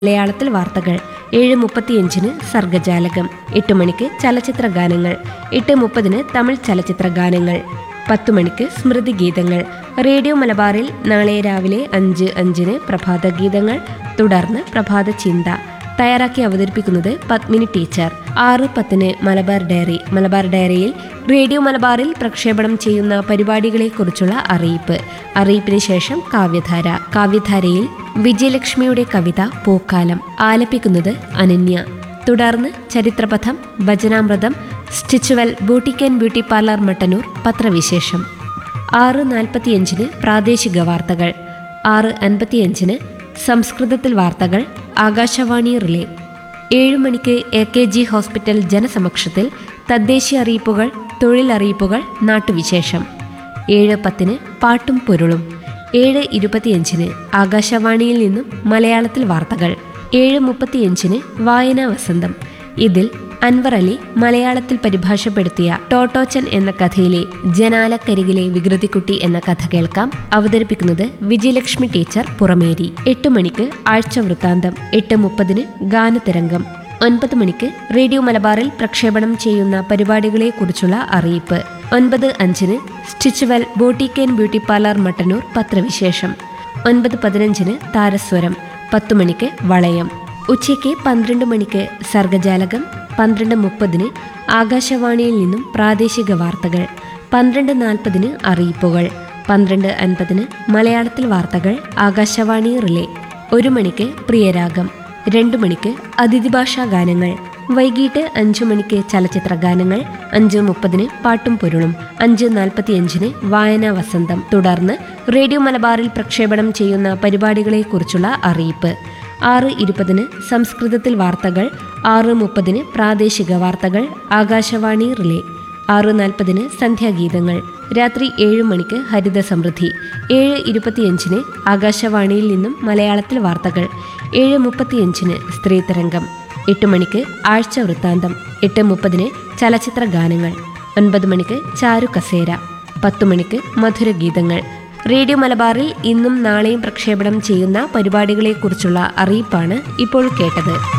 മലയാളത്തിൽ വാർത്തകൾ ഏഴ് മുപ്പത്തിയഞ്ചിന് സർഗജാലകം എട്ട് മണിക്ക് ചലച്ചിത്ര ഗാനങ്ങൾ എട്ട് മുപ്പതിന് തമിഴ് ചലച്ചിത്ര ഗാനങ്ങൾ പത്തു മണിക്ക് സ്മൃതി ഗീതങ്ങൾ റേഡിയോ മലബാറിൽ നാളെ രാവിലെ അഞ്ച് അഞ്ചിന് പ്രഭാത ഗീതങ്ങൾ തുടർന്ന് പ്രഭാത ചിന്ത തയ്യാറാക്കി അവതരിപ്പിക്കുന്നത് പത്മിനി ടീച്ചർ ആറ് പത്തിന് മലബാർ ഡയറി മലബാർ ഡയറിയിൽ റേഡിയോ മലബാറിൽ പ്രക്ഷേപണം ചെയ്യുന്ന പരിപാടികളെക്കുറിച്ചുള്ള അറിയിപ്പ് അറിയിപ്പിന് ശേഷം കാവ്യധാര കാവ്യധാരയിൽ വിജയലക്ഷ്മിയുടെ കവിത പൂക്കാലം ആലപിക്കുന്നത് അനന്യ തുടർന്ന് ചരിത്രപഥം ഭജനാമൃതം Stitchual boutique and beauty parlour Mattannur പത്രവിശേഷം ആറ് നാൽപ്പത്തിയഞ്ചിന് പ്രാദേശിക വാർത്തകൾ ആറ് അൻപത്തിയഞ്ചിന് സംസ്കൃതത്തിൽ വാർത്തകൾ ആകാശവാണി റിലേ ഏഴു മണിക്ക് എ കെ ജി ഹോസ്പിറ്റൽ ജനസമക്ഷത്തിൽ തദ്ദേശീയ അറിയിപ്പുകൾ തൊഴിലറിയിപ്പുകൾ നാട്ടുവിശേഷം ഏഴ് പത്തിന് പാട്ടും പൊരുളും ഏഴ് ഇരുപത്തിയഞ്ചിന് ആകാശവാണിയിൽ നിന്നും മലയാളത്തിൽ വാർത്തകൾ ഏഴ് മുപ്പത്തിയഞ്ചിന് വായനാ വസന്തം ഇതിൽ അൻവർ അലി മലയാളത്തിൽ പരിഭാഷപ്പെടുത്തിയ ടോട്ടോച്ചൻ എന്ന കഥയിലെ ജനാലക്കരികിലെ വികൃതിക്കുട്ടി എന്ന കഥ കേൾക്കാം അവതരിപ്പിക്കുന്നത് വിജയലക്ഷ്മി ടീച്ചർ പുറമേരി എട്ട് മണിക്ക് ആഴ്ച വൃത്താന്തം എട്ട് മുപ്പതിന് ഗാനതരംഗം ഒൻപത് മണിക്ക് റേഡിയോ മലബാറിൽ പ്രക്ഷേപണം ചെയ്യുന്ന പരിപാടികളെക്കുറിച്ചുള്ള അറിയിപ്പ് ഒൻപത് അഞ്ചിന് Stitchual boutique and beauty parlour Mattannur പത്രവിശേഷം ഒൻപത് പതിനഞ്ചിന് താരസ്വരം പത്തു മണിക്ക് വളയം ഉച്ചയ്ക്ക് പന്ത്രണ്ട് മണിക്ക് സർഗജാലകം പന്ത്രണ്ട് മുപ്പതിന് ആകാശവാണിയിൽ നിന്നും പ്രാദേശിക വാർത്തകൾ പന്ത്രണ്ട് നാൽപ്പതിന് അറിയിപ്പുകൾ പന്ത്രണ്ട് അൻപതിന് മലയാളത്തിൽ വാർത്തകൾ ആകാശവാണി റിലേ ഒരു മണിക്ക് പ്രിയരാഗം രണ്ടു മണിക്ക് അതിഥിഭാഷാ ഗാനങ്ങൾ വൈകിട്ട് അഞ്ചു മണിക്ക് ചലച്ചിത്ര ഗാനങ്ങൾ അഞ്ച് മുപ്പതിന് പാട്ടും പൊരുളും അഞ്ച് നാൽപ്പത്തിയഞ്ചിന് വായനാ വസന്തം തുടർന്ന് റേഡിയോ മലബാറിൽ പ്രക്ഷേപണം ചെയ്യുന്ന പരിപാടികളെക്കുറിച്ചുള്ള അറിയിപ്പ് ആറ് ഇരുപതിന് സംസ്കൃതത്തിൽ വാർത്തകൾ ആറ് മുപ്പതിന് പ്രാദേശിക വാർത്തകൾ ആകാശവാണി റിലേ ആറ് നാൽപ്പതിന് സന്ധ്യാഗീതങ്ങൾ രാത്രി ഏഴ് മണിക്ക് ഹരിത സമൃദ്ധി ഏഴ് ഇരുപത്തിയഞ്ചിന് ആകാശവാണിയിൽ നിന്നും മലയാളത്തിൽ വാർത്തകൾ ഏഴ് മുപ്പത്തിയഞ്ചിന് സ്ത്രീതരംഗം എട്ട് മണിക്ക് ആഴ്ച വൃത്താന്തം എട്ട് മുപ്പതിന് ചലച്ചിത്ര ഗാനങ്ങൾ ഒൻപത് മണിക്ക് ചാരു കസേര പത്തു മണിക്ക് മധുരഗീതങ്ങൾ റേഡിയോ മലബാറിൽ ഇന്നും നാളെയും പ്രക്ഷേപണം ചെയ്യുന്ന പരിപാടികളെക്കുറിച്ചുള്ള അറിയിപ്പാണ് ഇപ്പോൾ കേട്ടത്